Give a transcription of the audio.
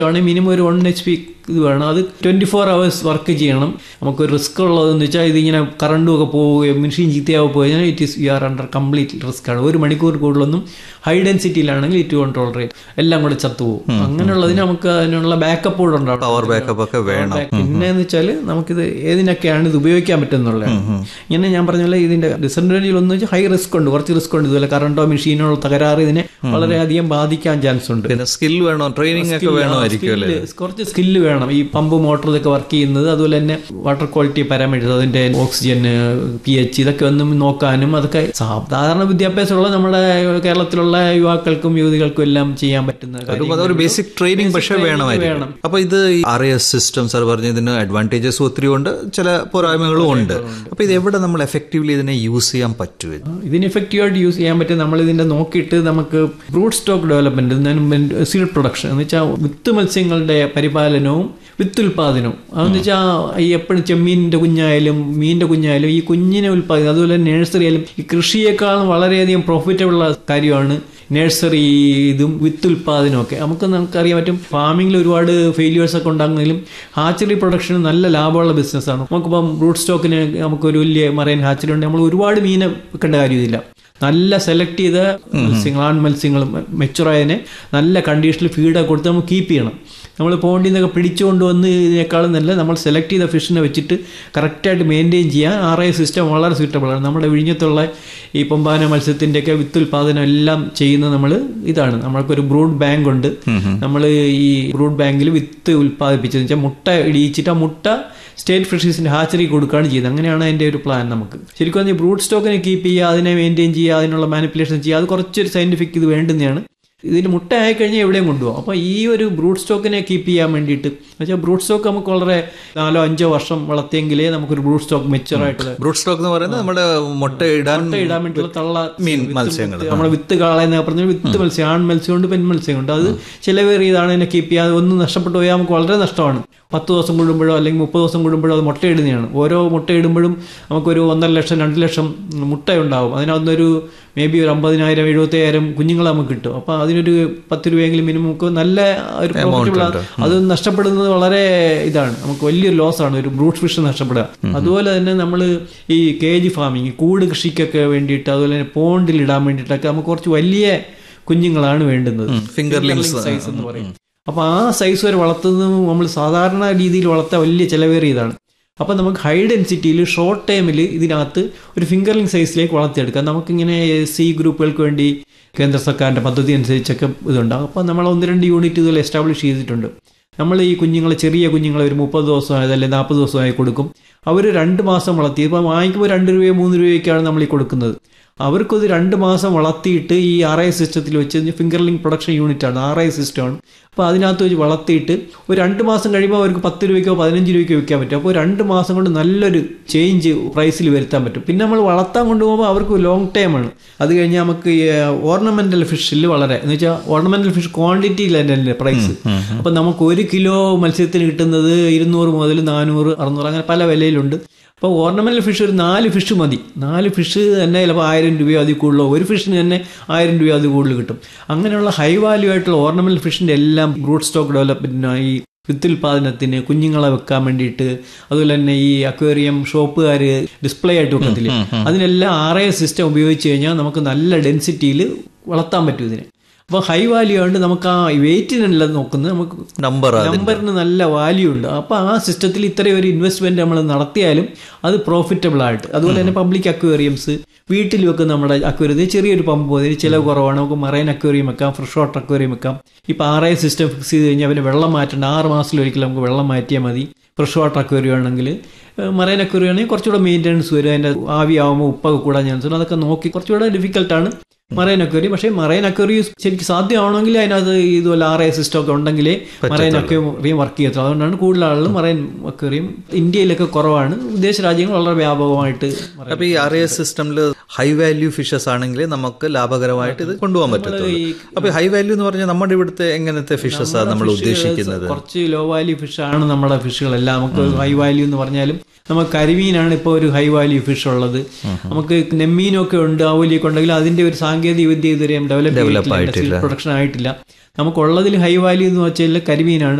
ആണെങ്കിൽ മിനിമം ഒരു one H P ഇത് വേണം അത് ട്വന്റി ഫോർ അവേഴ്സ് വർക്ക് ചെയ്യണം നമുക്ക് റിസ്ക് ഉള്ളതെന്ന് വെച്ചാൽ ഇതിങ്ങനെ കറണ്ടും ഒക്കെ പോവുകയും മെഷീൻ ചീത്തയാവുക പോയി കഴിഞ്ഞാൽ it is you are under complete risk ആണ് ഒരു മണിക്കൂർ കൂടുതലൊന്നും ഹൈ ഡെൻസിറ്റിയിലാണെങ്കിൽ ഇറ്റ് വൺ ടോളറേറ്റ് എല്ലാം കൂടെ ചത്തുപോകും അങ്ങനെയുള്ളതിന് നമുക്ക് അതിനുള്ള ബാക്കപ്പ് കൂടെ ഉണ്ടാവും പവർ ബാക്കപ്പ് ഒക്കെ വേണം പിന്നെ എന്ന് വെച്ചാൽ നമുക്കിത് ഏതിനൊക്കെയാണ് ഇത് ഉപയോഗിക്കാൻ പറ്റുന്നുള്ളതാണ് ഇങ്ങനെ ഞാൻ പറഞ്ഞ പോലെ ഇതിന്റെ ഡിസഡ്വാൻറ്റേജ് ഒന്ന് വെച്ചാൽ ഹൈ റിസ്ക് ഉണ്ട് കുറച്ച് റിസ്ക് ഉണ്ട് ഇതുപോലെ കറണ്ടോ മെഷീനോ തകരാറ് ഇതിനെ വളരെയധികം ബാധിക്കാൻ ചാൻസ് ഉണ്ട് പിന്നെ സ്കിൽ വേണോ ട്രെയിനിങ് ഒക്കെ വേണമായിരിക്കും അല്ലേ സ്കില്ല്, കുറച്ച് സ്കില്ല് വേണം ഈ പമ്പ് മോട്ടോർ ഇതൊക്കെ വർക്ക് ചെയ്യുന്നത് അതുപോലെ തന്നെ വാട്ടർ ക്വാളിറ്റി പാരാമീറ്റേഴ്സ് അതിന്റെ ഓക്സിജൻ പി എച്ച് ഇതൊക്കെ ഒന്നും നോക്കാനും അതൊക്കെ സാധാരണ വിദ്യാഭ്യാസമുള്ള നമ്മുടെ കേരളത്തിലുള്ള യുവാക്കൾക്കും യുവതികൾക്കും എല്ലാം ചെയ്യാൻ പറ്റുന്ന ഒരു കാര്യങ്ങൾ. ഒരു ബേസിക് ട്രെയിനിങ് പക്ഷെ training വേണമായിരിക്കും വേണം. അപ്പൊ ഇത് ആർ എസ് സിസ്റ്റം സാർ പറഞ്ഞ ഇതിന് അഡ്വാൻറ്റേജസ് ഒത്തിരി ഉണ്ട് ചില പോരായ്മകളും ഉണ്ട് അപ്പൊ ഇത് എവിടെ നമ്മൾ എഫക്റ്റീവ്ലി ഇതിനെ യൂസ് ചെയ്യാൻ പറ്റും ഇത്? ഇതിന് എഫക്റ്റീവായിട്ട് യൂസ് ചെയ്യാൻ പറ്റും നമ്മൾ ഇതിന്റെ നോക്കിയിട്ട് നമുക്ക് brood stock development seed production എന്ന് വെച്ചാൽ വിത്ത് മത്സ്യങ്ങളുടെ പരിപാലനവും വിത്ത് ഉൽപാദനവും അതെന്ന് വെച്ചാൽ ഈ എപ്പോഴും ചെമ്മീനിന്റെ കുഞ്ഞായാലും മീനിന്റെ കുഞ്ഞായാലും ഈ കുഞ്ഞിനെ ഉൽപ്പാദിക്കും അതുപോലെ നഴ്സറി ആയാലും ഈ കൃഷിയേക്കാളും വളരെയധികം പ്രോഫിറ്റബിൾ ഉള്ള കാര്യമാണ് നഴ്സറി ഇതും വിത്ത് ഉൽപാദനവും ഒക്കെ നമുക്ക് നമുക്കറിയാൻ പറ്റും ഫാമിങ്ങിൽ ഒരുപാട് ഫെയിലിയേഴ്സ് ഒക്കെ ഉണ്ടാകുന്നെങ്കിലും ഹാച്ചറി പ്രൊഡക്ഷൻ നല്ല ലാഭമുള്ള ബിസിനസ്സാണ് നമുക്കിപ്പം ബ്രൂഡ് സ്റ്റോക്കിന് നമുക്കൊരു വലിയ മറൈൻ ഹാച്ചറി ഉണ്ട് നമ്മൾ ഒരുപാട് മീനെ വെക്കേണ്ട കാര്യമില്ല നല്ല സെലക്ട് ചെയ്ത മത്സ്യങ്ങൾ ആൺ മത്സ്യങ്ങൾ മെച്ചുറായതിനെ നല്ല കണ്ടീഷനിൽ ഫീഡൊക്കെ കൊടുത്ത് നമുക്ക് കീപ്പ് ചെയ്യണം നമ്മൾ പോണ്ടിൽ നിന്നൊക്കെ പിടിച്ചുകൊണ്ട് വന്ന് ഇതിനേക്കാളും നല്ല നമ്മൾ സെലക്ട് ചെയ്ത ഫിഷിനെ വെച്ചിട്ട് കറക്റ്റായിട്ട് മെയിൻറ്റെയിൻ ചെയ്യാൻ ആർ ഐ സിസ്റ്റം വളരെ suitable ആണ് നമ്മുടെ വിഴിഞ്ഞത്തുള്ള ഈ പൊമ്പാന മത്സ്യത്തിൻ്റെയൊക്കെ വിത്ത് ഉൽപാദനം എല്ലാം ചെയ്യുന്നത് നമ്മൾ ഇതാണ് നമ്മൾക്കൊരു ബ്രൂഡ് ബാങ്ക് ഉണ്ട് നമ്മൾ ഈ ബ്രൂഡ് ബാങ്കിൽ വിത്ത് ഉൽപ്പാദിപ്പിച്ചതെന്ന് വെച്ചാൽ മുട്ട ഇടിയിച്ചിട്ട് ആ മുട്ട സ്റ്റേറ്റ് ഫിഷീസിന്റെ ഹാച്ചറി കൊടുക്കുകയാണ് ചെയ്യുന്നത് അങ്ങനെയാണ് അതിന്റെ ഒരു പ്ലാൻ നമുക്ക് ശരിക്കും പറഞ്ഞാൽ ബ്രൂഡ് സ്റ്റോക്കിനെ കീപ്പ് ചെയ്യുക അതിനെ മെയിൻറ്റെയിൻ ചെയ്യുക അതിനുള്ള മാനിപ്പുലേഷൻ ചെയ്യുക അത് കുറച്ചൊരു സയന്റിഫിക് ഇത് വേണ്ടുന്നതാണ് ഇതിന് മുട്ട ആയിക്കഴിഞ്ഞാൽ എവിടെയും കൊണ്ടുപോകും അപ്പോൾ ഈ ഒരു ബ്രൂഡ് സ്റ്റോക്കിനെ കീപ്പ് ചെയ്യാൻ വേണ്ടിയിട്ട് വെച്ചാൽ ബ്രൂഡ് സ്റ്റോക്ക് നമുക്ക് വളരെ നാലോ അഞ്ചോ വർഷം വളർത്തിയെങ്കിലേ നമുക്കൊരു ബ്രൂഡ് സ്റ്റോക്ക് മെച്ചുവർ ആയിട്ടുള്ള ബ്രൂഡ് സ്റ്റോക്ക് എന്ന് പറയുന്നത് നമ്മുടെ മുട്ട ഇടാൻ മുട്ട ഇടാൻ വേണ്ടിയുള്ള തള്ള മീൻ വിത്ത് മത്സ്യങ്ങൾ. വിത്ത് നമ്മുടെ വിത്ത് കാളയെന്ന് പറഞ്ഞാൽ വിത്ത് മത്സ്യം ആൺ മത്സ്യമുണ്ട് പെൺ മത്സ്യമുണ്ട് അത് ചിലവേറിയതാണ് ഇതിനെ കീപ്പ് ചെയ്യാതെ ഒന്നും നഷ്ടപ്പെട്ടു പോയാൽ നമുക്ക് വളരെ നഷ്ടമാണ് പത്ത് ദിവസം കൂടുമ്പോഴോ അല്ലെങ്കിൽ മുപ്പത് ദിവസം കൂടുമ്പോഴോ അത് മുട്ടയിടുന്നതാണ് ഓരോ മുട്ടയിടുമ്പോഴും നമുക്കൊരു ഒന്നര ലക്ഷം രണ്ട് ലക്ഷം മുട്ടയുണ്ടാവും അതിനകത്തൊരു മേ ബി ഒരു അമ്പതിനായിരം എഴുപത്തയ്യായിരം കുഞ്ഞുങ്ങൾ നമുക്ക് കിട്ടും അപ്പോൾ അതിനൊരു പത്ത് രൂപയെങ്കിലും മിനിമം നമുക്ക് നല്ല ഒരു പ്രോഫിറ്റബിൾ അത് നഷ്ടപ്പെടുന്നത് വളരെ ഇതാണ് നമുക്ക് വലിയൊരു ലോസ് ആണ് ഒരു ബ്രൂട്ട് ഫിഷ് നഷ്ടപ്പെടുക അതുപോലെ തന്നെ നമ്മൾ ഈ കേജ് ഫാമിങ് കൂട് കൃഷിക്കൊക്കെ വേണ്ടിയിട്ട് അതുപോലെ തന്നെ പോണ്ടിൽ ഇടാൻ വേണ്ടിയിട്ടൊക്കെ നമുക്ക് കുറച്ച് വലിയ കുഞ്ഞുങ്ങളാണ് വേണ്ടുന്നത് ഫിംഗർലിങ്സ് സൈസ് എന്ന് പറയും അപ്പോൾ ആ സൈസ് വരെ വളർത്തുന്നത് നമ്മൾ സാധാരണ രീതിയിൽ വളർത്താൻ വലിയ ചിലവേറിയതാണ് അപ്പോൾ നമുക്ക് ഹൈ ഡെൻസിറ്റിയിൽ ഷോർട്ട് ടൈമിൽ ഇതിനകത്ത് ഒരു ഫിംഗർലിംഗ് സൈസിലേക്ക് വളർത്തിയെടുക്കാം നമുക്കിങ്ങനെ സി ഗ്രൂപ്പുകൾക്ക് വേണ്ടി കേന്ദ്ര സർക്കാരിൻ്റെ പദ്ധതി അനുസരിച്ചൊക്കെ ഇതുണ്ടാകും അപ്പോൾ നമ്മൾ ഒന്ന് രണ്ട് യൂണിറ്റ് ഇതിൽ എസ്റ്റാബ്ലിഷ് ചെയ്തിട്ടുണ്ട് നമ്മൾ ഈ കുഞ്ഞുങ്ങളെ ചെറിയ കുഞ്ഞുങ്ങളെ ഒരു മുപ്പത് ദിവസമായത് അല്ലെങ്കിൽ നാൽപ്പത് ദിവസമായി കൊടുക്കും അവർ രണ്ട് മാസം വളർത്തി ഇപ്പോൾ വാങ്ങിക്കുമ്പോൾ രണ്ട് രൂപയോ മൂന്ന് രൂപയൊക്കെയാണ് നമ്മൾ ഈ കൊടുക്കുന്നത് അവർക്കത് രണ്ട് മാസം വളർത്തിയിട്ട് ഈ ആർ ഐ സിസ്റ്റത്തിൽ വെച്ച് ഫിംഗർലിംഗ് പ്രൊഡക്ഷൻ യൂണിറ്റ് ആണ് ആർ ഐ സിസ്റ്റമാണ് അപ്പോൾ അതിനകത്ത് വെച്ച് വളർത്തിയിട്ട് ഒരു രണ്ട് മാസം കഴിയുമ്പോൾ അവർക്ക് പത്ത് രൂപയ്ക്കോ പതിനഞ്ച് രൂപയ്ക്കോ വിൽക്കാൻ പറ്റും അപ്പോൾ രണ്ട് മാസം കൊണ്ട് നല്ലൊരു ചേഞ്ച് പ്രൈസിൽ വരുത്താൻ പറ്റും പിന്നെ നമ്മൾ വളർത്താൻ കൊണ്ടുപോകുമ്പോൾ അവർക്ക് ലോങ് ടൈം ആണ് അത് കഴിഞ്ഞാൽ നമുക്ക് ഓർണമെന്റൽ ഫിഷിൽ വളരെ എന്ന് വെച്ചാൽ ഓർണമെന്റൽ ഫിഷ് ക്വാണ്ടിറ്റിയിലല്ലേ പ്രൈസ് അപ്പം നമുക്ക് ഒരു കിലോ മത്സ്യത്തിന് കിട്ടുന്നത് ഇരുന്നൂറ് മുതൽ നാനൂറ് അറുന്നൂറ് അങ്ങനെ പല വിലയിലുണ്ട് അപ്പോൾ ഓർണമെന്റൽ ഫിഷ് ഒരു നാല് ഫിഷ് മതി നാല് ഫിഷ് തന്നെ ചിലപ്പോൾ ആയിരം രൂപയോ അതിൽ കൂടുതലോ ഒരു ഫിഷിന് തന്നെ ആയിരം രൂപയോ അതിൽ കൂടുതൽ കിട്ടും അങ്ങനെയുള്ള ഹൈ വാല്യൂ ആയിട്ടുള്ള ഓർണമെന്റൽ ഫിഷിന്റെ എല്ലാം ബ്രൂഡ് സ്റ്റോക്ക് ഡെവലപ്മെന്റിനായി വിത്തുൽപാദനത്തിന് കുഞ്ഞുങ്ങളെ വെക്കാൻ വേണ്ടിയിട്ട് അതുപോലെ തന്നെ ഈ അക്വേറിയം ഷോപ്പുകാർ ഡിസ്പ്ലേ ആയിട്ട് വെക്കത്തില്ലേ അതിനെല്ലാം ആർ ഐ സിസ്റ്റം ഉപയോഗിച്ച് കഴിഞ്ഞാൽ നമുക്ക് നല്ല ഡെൻസിറ്റിയിൽ വളർത്താൻ പറ്റും ഇതിനെ അപ്പോൾ ഹൈ വാല്യൂ ആയതുകൊണ്ട് നമുക്ക് ആ വെയിറ്റിനല്ല നോക്കുന്നത് നമുക്ക് നമ്പർ നമ്പറിന് നല്ല വാല്യൂ ഉണ്ട് അപ്പോൾ ആ സിസ്റ്റത്തിൽ ഇത്രയും ഒരു ഇൻവെസ്റ്റ്മെന്റ് നമ്മൾ നടത്തിയാലും അത് പ്രോഫിറ്റബിൾ ആയിട്ട് അതുപോലെ തന്നെ പബ്ലിക് അക്വേറിയംസ് വീട്ടിൽ വെക്കുന്ന നമ്മുടെ അക്വേറിയത്തിൽ ചെറിയൊരു പമ്പ് പോലെ ഇതിന് ചിലവ് കുറവാണ് നമുക്ക് മറൈൻ അക്വേറിയം വെക്കാം ഫ്രഷ് വാട്ടർ അക്വേറിയം വെക്കാം ഇപ്പോൾ ആർ ഐ സിസ്റ്റം ഫിക്സ് ചെയ്ത് കഴിഞ്ഞാൽ അവന് വെള്ളം മാറ്റേണ്ട ആറ് മാസത്തിലൊരിക്കലും നമുക്ക് വെള്ളം മാറ്റിയാൽ മതി ഫ്രഷ് വാട്ടർ അക്വേറിയം ആണെങ്കിൽ മറൈൻ അക്വേറിയം ആണെങ്കിൽ കുറച്ചുകൂടെ മെയിൻ്റനൻസ് വരും അതിൻ്റെ ആവിയാവുമ്പോൾ ഉപ്പൊക്കെ കൂടാൻ ചാൻസ് ഉണ്ട് അതൊക്കെ നോക്കി കുറച്ചുകൂടെ ഡിഫിക്കൽട്ടാണ് മറൈൻ അക്വേറിയം പക്ഷേ മറൈൻ അക്വേറിയം ശരിക്കും സാധ്യമാണെങ്കിൽ അതിനകത്ത് ഇതുപോലെ ആർ ഐ സിസ്റ്റം ഒക്കെ ഉണ്ടെങ്കിലേ മറൈൻ അക്വേറിയം വർക്ക് ചെയ്യത്തുള്ളൂ അതുകൊണ്ടാണ് കൂടുതൽ ആളുകൾ മറൈൻ അക്വേറിയം ഇന്ത്യയിലൊക്കെ കുറവാണ് വിദേശ രാജ്യങ്ങൾ വളരെ വ്യാപകമായിട്ട് marine അപ്പൊ ഈ ആർ എസ് സിസ്റ്റമിൽ ഹൈ വാല്യൂ ഫിഷസ് ആണെങ്കിൽ നമുക്ക് ലാഭകരമായിട്ട് ഇത് കൊണ്ടുപോകാൻ പറ്റത്തുള്ളൂ അപ്പൊ ഹൈ വാല്യൂ എന്ന് പറഞ്ഞാൽ നമ്മുടെ ഇവിടുത്തെ എങ്ങനത്തെ ഫിഷസ് ആണ് നമ്മൾ ഉദ്ദേശിക്കുന്നത് കുറച്ച് ലോ വാല്യൂ ഫിഷ് ആണ് നമ്മുടെ ഫിഷുകളെല്ലാം നമുക്ക് ഹൈ വാല്യൂ എന്ന് പറഞ്ഞാലും നമുക്ക് കരിമീനാണ് ഇപ്പോൾ ഒരു ഹൈ വാല്യൂ ഫിഷ് ഉള്ളത് നമുക്ക് നെമ്മീനൊക്കെ ഉണ്ട് ആവലിയൊക്കെ ഉണ്ടെങ്കിൽ അതിന്റെ ഒരു സാങ്കേതിക വിദ്യ ഇതുവരെ ഡെവലപ്പ് ചെയ്തിട്ടില്ല പ്രൊഡക്ഷൻ ആയിട്ടില്ല നമുക്കുള്ളതിൽ ഹൈ വാല്യൂ എന്ന് വെച്ചാൽ കരിമീനാണ്